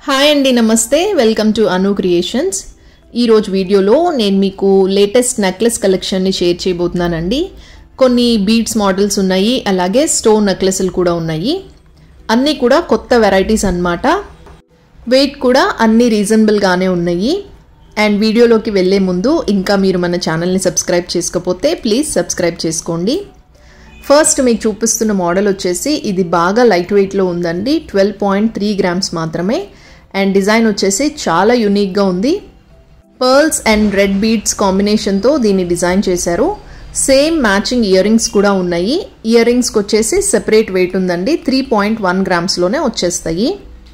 hi అండి నమస్తే welcome to Anu creations ఈరోజు వీడియోలో నేను మీకు లేటెస్ట్ నెక్లెస్ కలెక్షన్ని షేర్ చేయబోతున్నానండి కొన్ని బీడ్స్ మోడల్స్ ఉన్నాయి అలాగే స్టోన్ నెక్లెస్లు కూడా ఉన్నాయి అన్నీ కూడా కొత్త వెరైటీస్ అన్నమాట వెయిట్ కూడా అన్నీ రీజనబుల్గానే ఉన్నాయి అండ్ వీడియోలోకి వెళ్ళే ముందు ఇంకా మీరు మన ఛానల్ని సబ్స్క్రైబ్ చేసుకోకపోతే ప్లీజ్ సబ్స్క్రైబ్ చేసుకోండి ఫస్ట్ మీకు చూపిస్తున్న మోడల్ వచ్చేసి ఇది బాగా లైట్ వెయిట్లో ఉందండి ట్వెల్వ్ పాయింట్ త్రీ గ్రామ్స్ మాత్రమే అండ్ డిజైన్ వచ్చేసి చాలా యునిక్గా ఉంది పర్ల్స్ అండ్ రెడ్ బీడ్స్ కాంబినేషన్తో దీన్ని డిజైన్ చేశారు సేమ్ మ్యాచింగ్ ఇయర్ రింగ్స్ కూడా ఉన్నాయి ఇయర్ రింగ్స్కి వచ్చేసి సెపరేట్ వెయిట్ ఉందండి త్రీ పాయింట్ వన్ గ్రామ్స్లోనే వచ్చేస్తాయి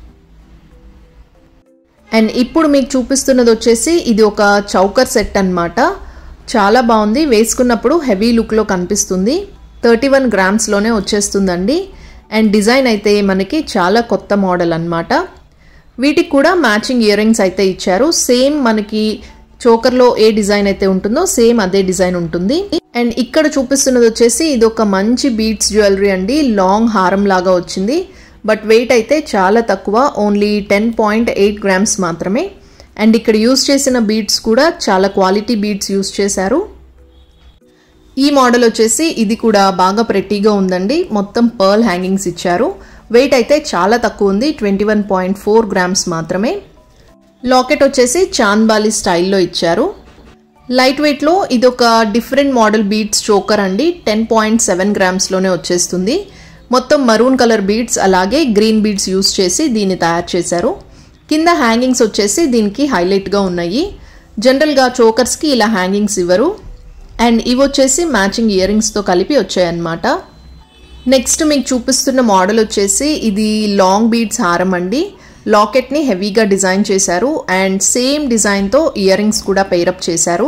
అండ్ ఇప్పుడు మీకు చూపిస్తున్నది వచ్చేసి ఇది ఒక చౌకర్ సెట్ అనమాట చాలా బాగుంది వేసుకున్నప్పుడు హెవీ లుక్లో కనిపిస్తుంది థర్టీ వన్ గ్రామ్స్లోనే వచ్చేస్తుందండి అండ్ డిజైన్ అయితే మనకి చాలా కొత్త మోడల్ అనమాట వీటికి కూడా మ్యాచింగ్ ఇయర్ రింగ్స్ అయితే ఇచ్చారు సేమ్ మనకి చోకర్లో ఏ డిజైన్ అయితే ఉంటుందో సేమ్ అదే డిజైన్ ఉంటుంది అండ్ ఇక్కడ చూపిస్తున్నది వచ్చేసి ఇది ఒక మంచి బీట్స్ జ్యువెలరీ అండి లాంగ్ హారం లాగా వచ్చింది బట్ వెయిట్ అయితే చాలా తక్కువ only ten point eight grams మాత్రమే అండ్ ఇక్కడ యూస్ చేసిన బీడ్స్ కూడా చాలా క్వాలిటీ బీడ్స్ యూస్ చేశారు ఈ మోడల్ వచ్చేసి ఇది కూడా బాగా ప్రెట్టీగా ఉందండి మొత్తం పర్ల్ హ్యాంగింగ్స్ ఇచ్చారు వెయిట్ అయితే చాలా తక్కువ ఉంది twenty one point four grams మాత్రమే లాకెట్ వచ్చేసి చాంద్బాలి స్టైల్లో ఇచ్చారు లైట్ వెయిట్లో ఇది ఒక డిఫరెంట్ మోడల్ బీడ్స్ చోకర్ అండి టెన్ పాయింట్ సెవెన్ గ్రామ్స్లోనే వచ్చేస్తుంది మొత్తం మరూన్ కలర్ బీడ్స్ అలాగే గ్రీన్ బీడ్స్ యూస్ చేసి దీన్ని తయారు చేశారు కింద హ్యాంగింగ్స్ వచ్చేసి దీనికి హైలైట్గా ఉన్నాయి జనరల్గా చోకర్స్కి ఇలా హ్యాంగింగ్స్ ఇవ్వరు అండ్ ఇవి వచ్చేసి మ్యాచింగ్ ఇయర్ రింగ్స్తో కలిపి వచ్చాయన్నమాట నెక్స్ట్ మీకు చూపిస్తున్న మోడల్ వచ్చేసి ఇది లాంగ్ బీడ్స్ హారం అండి లాకెట్ని హెవీగా డిజైన్ చేశారు అండ్ సేమ్ డిజైన్తో ఇయర్ రింగ్స్ కూడా పేరప్ చేశారు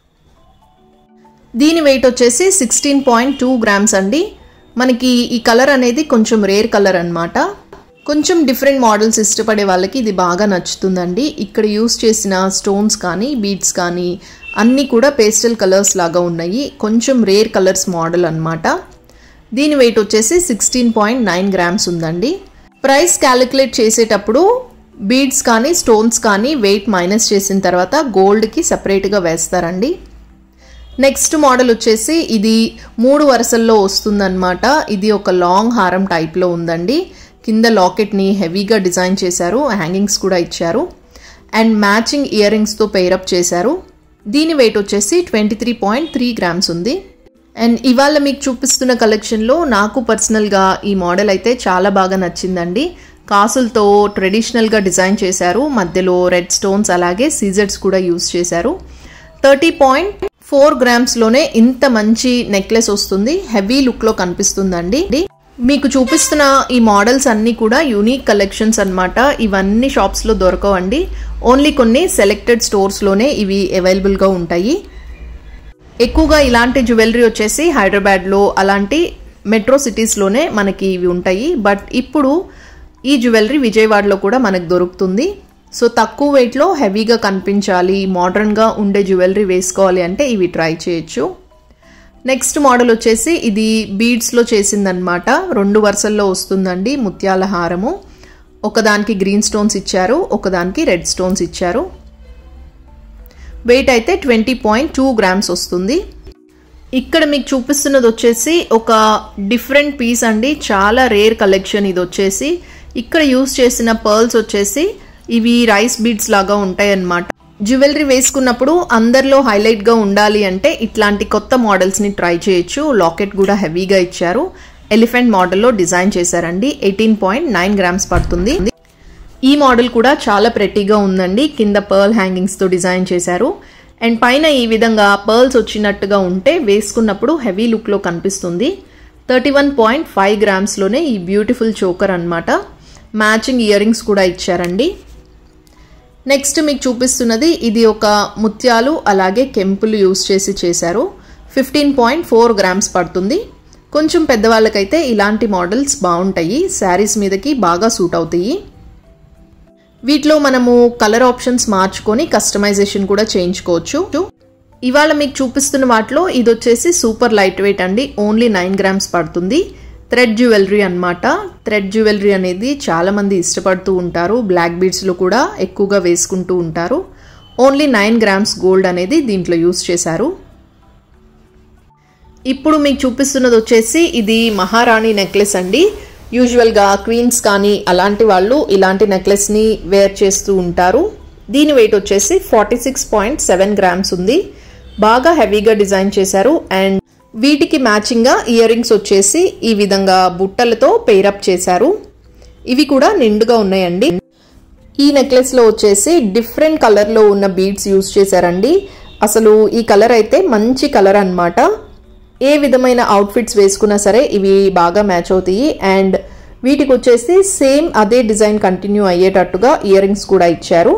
దీని వెయిట్ వచ్చేసి సిక్స్టీన్ పాయింట్ టూ గ్రామ్స్ అండి మనకి ఈ కలర్ అనేది కొంచెం రేర్ కలర్ అనమాట కొంచెం డిఫరెంట్ మోడల్స్ ఇష్టపడే వాళ్ళకి ఇది బాగా నచ్చుతుందండి ఇక్కడ యూస్ చేసిన స్టోన్స్ కానీ బీడ్స్ కానీ అన్నీ కూడా పేస్టల్ కలర్స్ లాగా ఉన్నాయి కొంచెం రేర్ కలర్స్ మోడల్ అనమాట దీని వెయిట్ వచ్చేసి సిక్స్టీన్ పాయింట్ నైన్ గ్రామ్స్ ఉందండి ప్రైస్ క్యాలిక్యులేట్ చేసేటప్పుడు బీడ్స్ కానీ స్టోన్స్ కానీ వెయిట్ మైనస్ చేసిన తర్వాత గోల్డ్కి సపరేట్గా వేస్తారండి నెక్స్ట్ మోడల్ వచ్చేసి ఇది మూడు వరుసల్లో వస్తుందన్నమాట ఇది ఒక లాంగ్ హారం టైప్లో ఉందండి కింద లాకెట్ని హెవీగా డిజైన్ చేశారు హ్యాంగింగ్స్ కూడా ఇచ్చారు అండ్ మ్యాచింగ్ ఇయర్ రింగ్స్తో పేరప్ చేశారు దీని వెయిట్ వచ్చేసి twenty three point three grams ఉంది అండ్ ఇవాళ మీకు చూపిస్తున్న కలెక్షన్లో నాకు పర్సనల్గా ఈ మోడల్ అయితే చాలా బాగా నచ్చిందండి కాసులతో ట్రెడిషనల్గా డిజైన్ చేశారు మధ్యలో రెడ్ స్టోన్స్ అలాగే సీజర్స్ కూడా యూస్ చేశారు థర్టీ పాయింట్ ఫోర్ గ్రామ్స్లోనే ఇంత మంచి నెక్లెస్ వస్తుంది హెవీ లుక్లో కనిపిస్తుందండి మీకు చూపిస్తున్న ఈ మోడల్స్ అన్నీ కూడా యూనిక్ కలెక్షన్స్ అనమాట ఇవన్నీ షాప్స్లో దొరకవండి ఓన్లీ కొన్ని సెలెక్టెడ్ స్టోర్స్లోనే ఇవి అవైలబుల్గా ఉంటాయి ఎక్కువగా ఇలాంటి జ్యువెలరీ వచ్చేసి హైదరాబాద్లో అలాంటి మెట్రో సిటీస్లోనే మనకి ఇవి ఉంటాయి బట్ ఇప్పుడు ఈ జ్యువెలరీ విజయవాడలో కూడా మనకు దొరుకుతుంది సో తక్కువ వెయిట్లో హెవీగా కనిపించాలి మోడర్న్గా ఉండే జ్యువెలరీ వేసుకోవాలి అంటే ఇవి ట్రై చేయొచ్చు నెక్స్ట్ మోడల్ వచ్చేసి ఇది బీడ్స్లో చేసిందనమాట రెండు వరుసల్లో వస్తుందండి ముత్యాల హారము ఒకదానికి గ్రీన్ స్టోన్స్ ఇచ్చారు ఒకదానికి రెడ్ స్టోన్స్ ఇచ్చారు వెయిట్ అయితే ట్వంటీ పాయింట్ టూ గ్రామ్స్ వస్తుంది ఇక్కడ మీకు చూపిస్తున్నది వచ్చేసి ఒక డిఫరెంట్ పీస్ అండి చాలా రేర్ కలెక్షన్ ఇది వచ్చేసి ఇక్కడ యూస్ చేసిన పర్ల్స్ వచ్చేసి ఇవి రైస్ బీడ్స్ లాగా ఉంటాయి అన్నమాట జ్యువెలరీ వేసుకున్నప్పుడు అందరిలో హైలైట్గా ఉండాలి అంటే ఇట్లాంటి కొత్త మోడల్స్ని ట్రై చేయొచ్చు లాకెట్ కూడా హెవీగా ఇచ్చారు ఎలిఫెంట్ మోడల్లో డిజైన్ చేశారండి ఎయిటీన్ పాయింట్ నైన్ గ్రామ్స్ పడుతుంది ఈ మోడల్ కూడా చాలా ప్రెట్టీగా ఉందండి కింద పర్ల్ హ్యాంగింగ్స్తో డిజైన్ చేశారు అండ్ పైన ఈ విధంగా పర్ల్స్ వచ్చినట్టుగా ఉంటే వేసుకున్నప్పుడు హెవీ లుక్లో కనిపిస్తుంది థర్టీ వన్ పాయింట్ ఫైవ్ గ్రామ్స్లోనే ఈ బ్యూటిఫుల్ చోకర్ అనమాట మ్యాచింగ్ ఇయర్ రింగ్స్ కూడా ఇచ్చారండి నెక్స్ట్ మీకు చూపిస్తున్నది ఇది ఒక ముత్యాలు అలాగే కెంపులు యూస్ చేసి చేశారు ఫిఫ్టీన్ పాయింట్ ఫోర్ గ్రామ్స్ పడుతుంది కొంచెం పెద్దవాళ్ళకైతే ఇలాంటి మోడల్స్ బాగుంటాయి శారీస్ మీదకి బాగా సూట్ అవుతాయి వీటిలో మనము కలర్ ఆప్షన్స్ మార్చుకొని కస్టమైజేషన్ కూడా చేయించుకోవచ్చు ఇవాళ మీకు చూపిస్తున్న వాటిలో ఇది వచ్చేసి సూపర్ లైట్ వెయిట్ అండి ఓన్లీ నైన్ గ్రామ్స్ పడుతుంది థ్రెడ్ జ్యువెలరీ అన్నమాట థ్రెడ్ జ్యువెలరీ అనేది చాలామంది ఇష్టపడుతూ ఉంటారు బ్లాక్ బీడ్స్లో కూడా ఎక్కువగా వేసుకుంటూ ఉంటారు ఓన్లీ నైన్ గ్రామ్స్ గోల్డ్ అనేది దీంట్లో యూస్ చేశారు ఇప్పుడు మీకు చూపిస్తున్నది వచ్చేసి ఇది మహారాణి నెక్లెస్ అండి యూజువల్గా క్వీన్స్ కానీ అలాంటి వాళ్ళు ఇలాంటి నెక్లెస్ని వేర్ చేస్తూ ఉంటారు దీని వెయిట్ వచ్చేసి forty six point seven grams ఉంది బాగా హెవీగా డిజైన్ చేశారు అండ్ వీటికి మ్యాచింగ్గా ఇయర్ రింగ్స్ వచ్చేసి ఈ విధంగా బుట్టలతో పేరప్ చేశారు ఇవి కూడా నిండుగా ఉన్నాయండి ఈ నెక్లెస్లో వచ్చేసి డిఫరెంట్ కలర్లో ఉన్న బీడ్స్ యూస్ చేశారండి అసలు ఈ కలర్ అయితే మంచి కలర్ అన్నమాట ఏ విధమైన అవుట్ఫిట్స్ వేసుకున్నా సరే ఇవి బాగా మ్యాచ్ అవుతాయి అండ్ వీటికి వచ్చేసి సేమ్ అదే డిజైన్ కంటిన్యూ అయ్యేటట్టుగా ఇయర్ రింగ్స్ కూడా ఇచ్చారు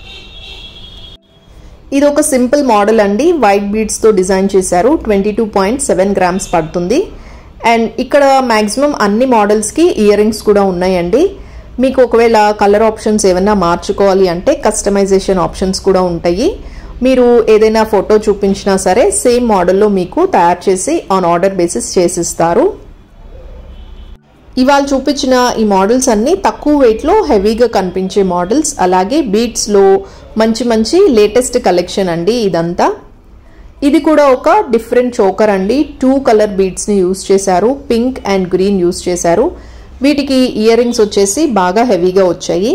ఇది ఒక సింపుల్ మోడల్ అండి వైట్ బీడ్స్తో డిజైన్ చేశారు twenty two point seven grams పడుతుంది అండ్ ఇక్కడ మ్యాక్సిమం అన్ని మోడల్స్కి ఇయర్ రింగ్స్ కూడా ఉన్నాయండి మీకు ఒకవేళ కలర్ ఆప్షన్స్ ఏమైనా మార్చుకోవాలి అంటే కస్టమైజేషన్ ఆప్షన్స్ కూడా ఉంటాయి మీరు ఏదైనా ఫోటో చూపించినా సరే సేమ్ మోడల్లో మీకు తయారు చేసి ఆన్ ఆర్డర్ బేసిస్ చేసిస్తారు ఇవాళ చూపించిన ఈ మోడల్స్ అన్నీ తక్కువ వెయిట్లో హెవీగా కనిపించే మోడల్స్ అలాగే బీట్స్లో మంచి మంచి లేటెస్ట్ కలెక్షన్ అండి ఇదంతా ఇది కూడా ఒక డిఫరెంట్ చోకర్ అండి టూ కలర్ బీడ్స్ని యూస్ చేశారు పింక్ అండ్ గ్రీన్ యూస్ చేశారు వీటికి ఇయర్ రింగ్స్ వచ్చేసి బాగా హెవీగా వచ్చాయి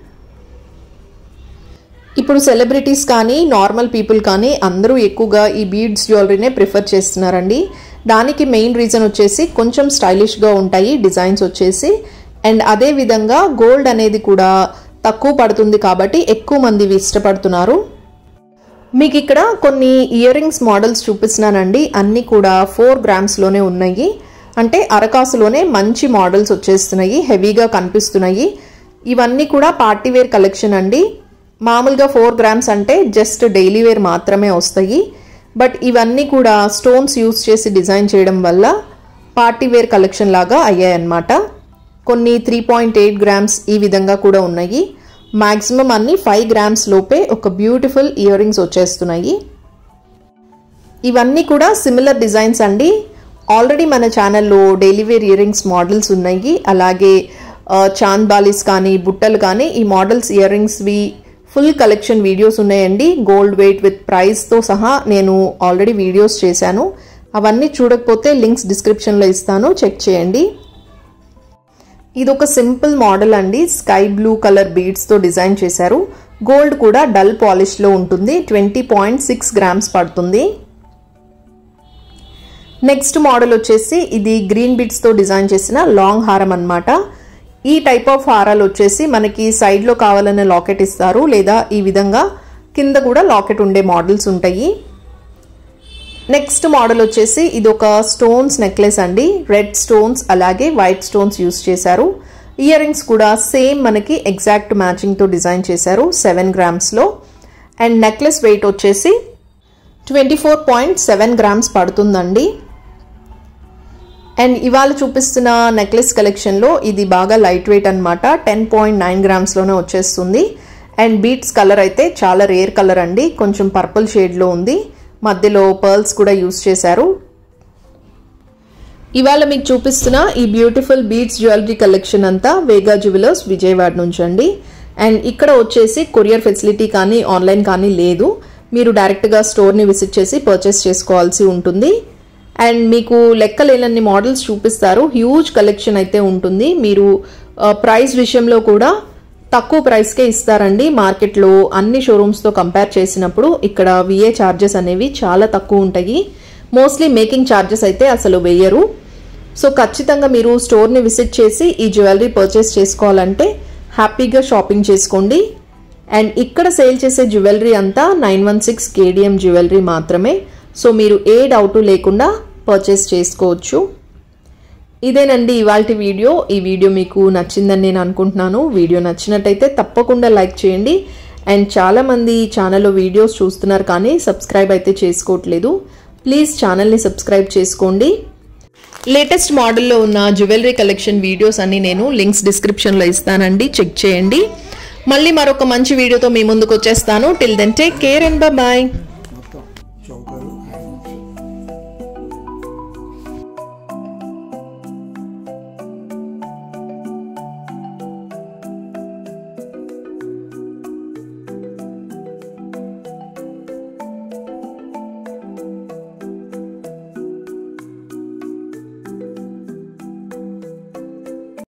ఇప్పుడు సెలబ్రిటీస్ కానీ నార్మల్ పీపుల్ కానీ అందరూ ఎక్కువగా ఈ బీడ్స్ జ్యువెలరీనే ప్రిఫర్ చేస్తున్నారండి దానికి మెయిన్ రీజన్ వచ్చేసి కొంచెం స్టైలిష్గా ఉంటాయి డిజైన్స్ వచ్చేసి అండ్ అదే విధంగా గోల్డ్ అనేది కూడా తక్కువ పడుతుంది కాబట్టి ఎక్కువ మంది ఇవి ఇష్టపడుతున్నారు మీకు ఇక్కడ కొన్ని ఇయర్ రింగ్స్ మోడల్స్ చూపిస్తున్నానండి అన్నీ కూడా ఫోర్ గ్రామ్స్లోనే ఉన్నాయి అంటే అరకాసులోనే మంచి మోడల్స్ వచ్చేస్తున్నాయి హెవీగా కనిపిస్తున్నాయి ఇవన్నీ కూడా పార్టీ వేర్ కలెక్షన్ అండి మామూలుగా ఫోర్ గ్రామ్స్ అంటే జస్ట్ డైలీ వేర్ మాత్రమే వస్తాయి బట్ ఇవన్నీ కూడా స్టోన్స్ యూస్ చేసి డిజైన్ చేయడం వల్ల పార్టీ వేర్ కలెక్షన్ లాగా అయ్యాయన్నమాట కొన్ని త్రీ పాయింట్ ఎయిట్ గ్రామ్స్ ఈ విధంగా కూడా ఉన్నాయి మ్యాక్సిమం అన్ని ఫైవ్ గ్రామ్స్ లోపే ఒక బ్యూటిఫుల్ ఇయర్ రింగ్స్ వచ్చేస్తున్నాయి ఇవన్నీ కూడా సిమిలర్ డిజైన్స్ అండి ఆల్రెడీ మన ఛానల్లో daily wear ear rings models ఉన్నాయి అలాగే చాంద్ బాలీస్ కానీ బుట్టలు కానీ ఈ మోడల్స్ ఇయర్ రింగ్స్వి ఫుల్ కలెక్షన్ వీడియోస్ ఉన్నాయండి గోల్డ్ వెయిట్ విత్ ప్రైస్తో సహా నేను ఆల్రెడీ వీడియోస్ చేశాను అవన్నీ చూడకపోతే లింక్స్ డిస్క్రిప్షన్లో ఇస్తాను చెక్ చేయండి ఇది ఒక సింపుల్ మోడల్ అండి స్కై బ్లూ కలర్ బీడ్స్తో డిజైన్ చేశారు గోల్డ్ కూడా డల్ పాలిష్లో ఉంటుంది ట్వంటీ పాయింట్ సిక్స్ గ్రామ్స్ పడుతుంది నెక్స్ట్ మోడల్ వచ్చేసి ఇది గ్రీన్ బీడ్స్తో డిజైన్ చేసిన లాంగ్ హారం అనమాట ఈ టైప్ ఆఫ్ హారాలు వచ్చేసి మనకి సైడ్లో కావాలనే లాకెట్ ఇస్తారు లేదా ఈ విధంగా కింద కూడా లాకెట్ ఉండే మోడల్స్ ఉంటాయి నెక్స్ట్ మోడల్ వచ్చేసి ఇది ఒక స్టోన్స్ నెక్లెస్ అండి రెడ్ స్టోన్స్ అలాగే వైట్ స్టోన్స్ యూస్ చేశారు ఇయర్ రింగ్స్ కూడా సేమ్ మనకి ఎగ్జాక్ట్ మ్యాచింగ్తో డిజైన్ చేశారు సెవెన్ గ్రామ్స్లో అండ్ నెక్లెస్ వెయిట్ వచ్చేసి twenty four point seven grams పడుతుందండి అండ్ ఇవాళ చూపిస్తున్న నెక్లెస్ కలెక్షన్లో ఇది బాగా లైట్ వెయిట్ అనమాట టెన్ పాయింట్ నైన్ గ్రామ్స్లోనే వచ్చేస్తుంది అండ్ బీట్స్ కలర్ అయితే చాలా రేర్ కలర్ అండి కొంచెం పర్పుల్ షేడ్లో ఉంది మధ్యలో పర్ల్స్ కూడా యూస్ చేశారు ఇవాళ మీకు చూపిస్తున్న ఈ బ్యూటిఫుల్ బీట్స్ జ్యువెలరీ కలెక్షన్ అంతా వేగా జ్యువెలర్స్ విజయవాడ నుంచి అండి అండ్ ఇక్కడ వచ్చేసి కొరియర్ ఫెసిలిటీ కానీ ఆన్లైన్ కానీ లేదు మీరు డైరెక్ట్గా స్టోర్ని విజిట్ చేసి పర్చేస్ చేసుకోవాల్సి ఉంటుంది అండ్ మీకు లెక్కలేనన్ని మోడల్స్ చూపిస్తారు హ్యూజ్ కలెక్షన్ అయితే ఉంటుంది మీరు ప్రైస్ విషయంలో కూడా తక్కువ ప్రైస్కే ఇస్తారండి మార్కెట్లో అన్ని షోరూమ్స్తో కంపేర్ చేసినప్పుడు ఇక్కడ విఏ ఛార్జెస్ అనేవి చాలా తక్కువ ఉంటాయి మోస్ట్లీ మేకింగ్ ఛార్జెస్ అయితే అసలు వేయరు సో ఖచ్చితంగా మీరు స్టోర్ని విజిట్ చేసి ఈ జ్యువెలరీ పర్చేస్ చేసుకోవాలంటే హ్యాపీగా షాపింగ్ చేసుకోండి అండ్ ఇక్కడ సేల్ చేసే జ్యువెలరీ అంతా nine one six KDM jewellery మాత్రమే సో మీరు ఏ డౌటు లేకుండా పర్చేస్ చేసుకోవచ్చు ఇదేనండి ఇవాళ వీడియో ఈ వీడియో మీకు నచ్చిందని నేను అనుకుంటున్నాను వీడియో నచ్చినట్టయితే తప్పకుండా లైక్ చేయండి అండ్ చాలామంది ఛానల్లో వీడియోస్ చూస్తున్నారు కానీ సబ్స్క్రైబ్ అయితే చేసుకోవట్లేదు ప్లీజ్ ఛానల్ని సబ్స్క్రైబ్ చేసుకోండి లేటెస్ట్ మోడల్లో ఉన్న జ్యువెలరీ కలెక్షన్ వీడియోస్ అన్ని నేను లింక్స్ డిస్క్రిప్షన్లో ఇస్తానండి చెక్ చేయండి మళ్ళీ మరొక మంచి వీడియోతో మీ ముందుకు వచ్చేస్తాను till then take care and bye